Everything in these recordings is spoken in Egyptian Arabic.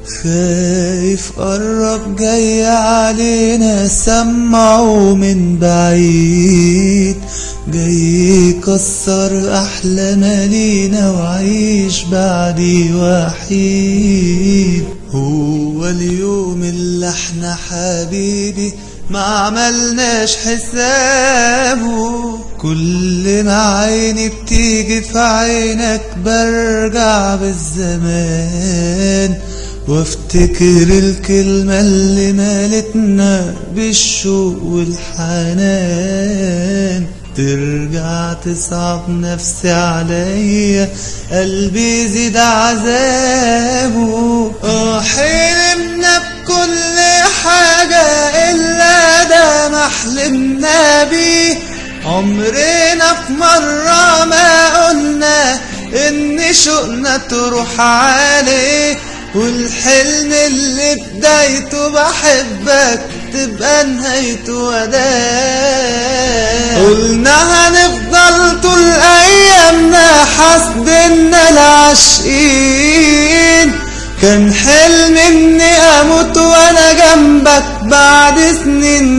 خايف قرب جاي علينا سمعه من بعيد جاي يكسر أحلام لينا وعيش بعدي وحيد هو اليوم اللي احنا حبيبي ما عملناش حسابه كل ما عيني بتيجي في عينك برجع بالزمان وافتكر الكلمة اللي مالتنا بالشوق والحنان ترجع تصعب نفسي عليا قلبي يزيد عذابه اه حلمنا بكل حاجة إلا ده ما حلمنا بيه عمرنا في مرة ما قلنا إن شوقنا تروح عليه والحلم اللي بدايته بحبك تبقى نهايته وداع قلنا هنفضل طول ايامنا حاسبنا العاشقين كان حلم اني اموت وانا جنبك بعد سنين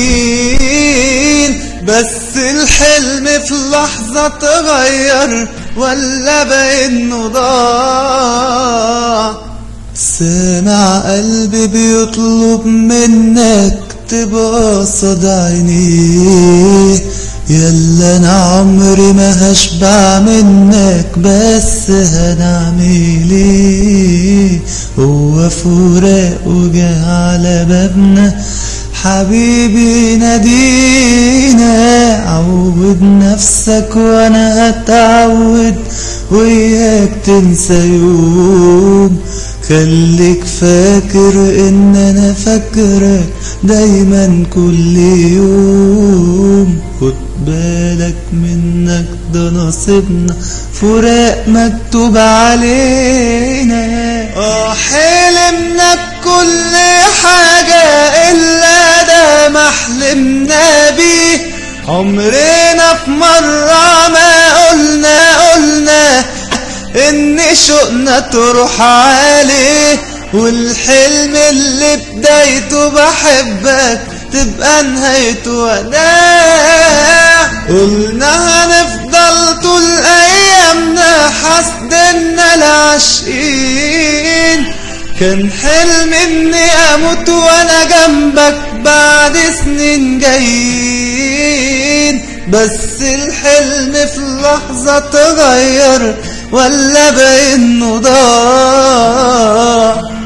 جايين بس الحلم في لحظة اتغير ولا بانه ضاع سامع قلبي بيطلب منك تبقى قصاد عينيه يلا انا عمري ما هشبع منك بس هنعمل ايه هو فراق وجه على بابنا حبيبي نادينا عود نفسك وانا هتعود وياك تنسى يوم خليك فاكر ان انا فاكرك دايما كل يوم خد بالك منك ده نصيبنا فراق مكتوب علينا اه حلمنا بكل حاجة الا ده ما حلمنا بيه عمرنا في مرة ما قلنا قلنا ان شوقنا تروح عليه والحلم اللي بدايته بحبك تبقى نهايته وداع قلنا هنفضل طول ايامنا حاسدنا العاشقين كان حلم اني اموت وانا جنبك بعد سنين جايين بس الحلم في لحظة تغير ولا بانه ضاع